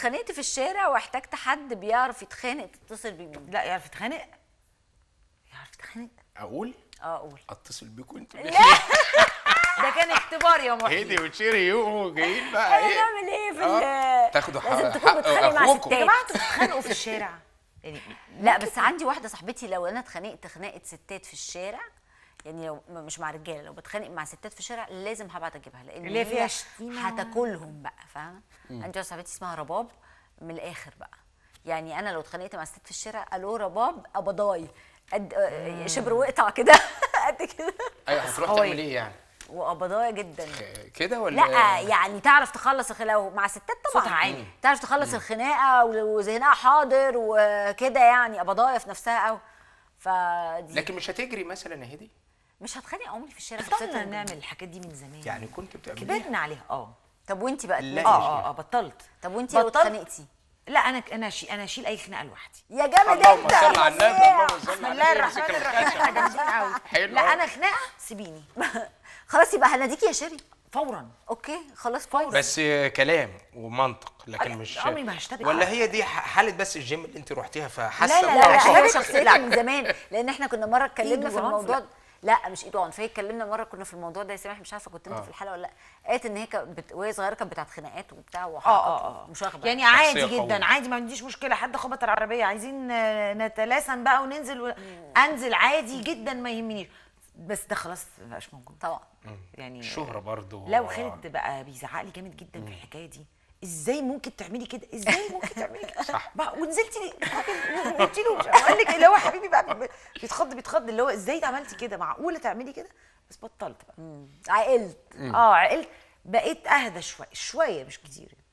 اتخانقت في الشارع واحتجت حد بيعرف يتخانق تتصل بيه مين لا يعرف يتخانق يعرف يتخانق اقول اه قول اتصل بيكم انتوا ده كان اختبار يا محي هيدي وتشيري يو جايين بقى ايه هنعمل ايه في آه، ال- تاخدوا حق- لازم تكون حق بتتخانق مع أخوكم. يا ستات جماعه انتوا بتتخانقوا في الشارع يعني لا بس عندي واحده صاحبتي لو انا اتخانقت خناقه ستات في الشارع يعني لو م- مش مع رجاله لو بتخانق مع ستات في الشارع لازم هبعت اجيبها لان اللي هي فيها هي شتيمة. هتاكلهم بقى فاهمه عندي واحده صاحبتي اسمها رباب من الاخر بقى يعني انا لو اتخانقت مع ستات في الشارع الو رباب ابضاي قد آه، شبر وقطع كده قد كده ايوه هتروح قوي. تعمل ايه يعني وقبضايه جدا كده ولا لا يعني تعرف تخلص الخ- لو مع ستات طبعا صوتها عالي. تعرف تخلص الخناقه و- وذهنها حاضر وكده يعني قبضايه في نفسها قوي فدي لكن مش هتجري مثلا يا هدي مش هتخانق عمري في الشارع بطلنا خاصة نعمل الحاجات دي من زمان يعني كنت بتعملي كبرنا عليها اه طب وانتي بقى لا. تمام؟ اه اه اه بطلت طب وانتي لو بطلت. اتخانقتي لا انا انا اشيل انا اشيل اي خناقه لوحدي يا جامد اللهم انت صل على النبي فظيع. اللهم صل بسم على الله النبي الرحمن امسك الرحيم الخشب. احنا جامدين قوي حلو لا أوي. انا خناقه سيبيني خلاص يبقى هناديكي يا شيري فورا اوكي خلاص كويس بس كلام ومنطق لكن مش عمري ما هشتبك. ولا هي دي ح- حاله بس الجيم اللي انت روحتيها فحاسه لا، لا لا عشان هي كده شخصيتها لا. من زمان لان احنا كنا مره اتكلمنا إيد في وعنف، الموضوع لا. لا مش ايد وعنف هي اتكلمنا مره كنا في الموضوع ده يا سامح مش عارفه كنت انت آه. في الحلقه ولا لا قالت ان هي كانت بت... وهي صغيره كانت بتاعت خناقات وبتاع اه وحركات اه اه مشاغبه يعني عادي شخصية قوية. جدا عادي ما عنديش مشكله حد خبط العربيه عايزين آه، نتلاسن بقى وننزل و... انزل عادي جدا ما يهمنيش بس ده خلاص ما بقاش موجود طبعا يعني الشهره برضو لو خالد بقى بيزعق لي جامد جدا في الحكايه دي ازاي ممكن تعملي كده ازاي ممكن تعملي كده صح. بقى ونزلتي لي راجل قلت له مش قال لك اللي هو حبيبي بقى بي- بيتخض بيتخض اللي هو ازاي عملتي كده معقوله تعملي كده بس بطلت بقى عقلت اه عقلت بقيت اهدى شويه شويه مش كتير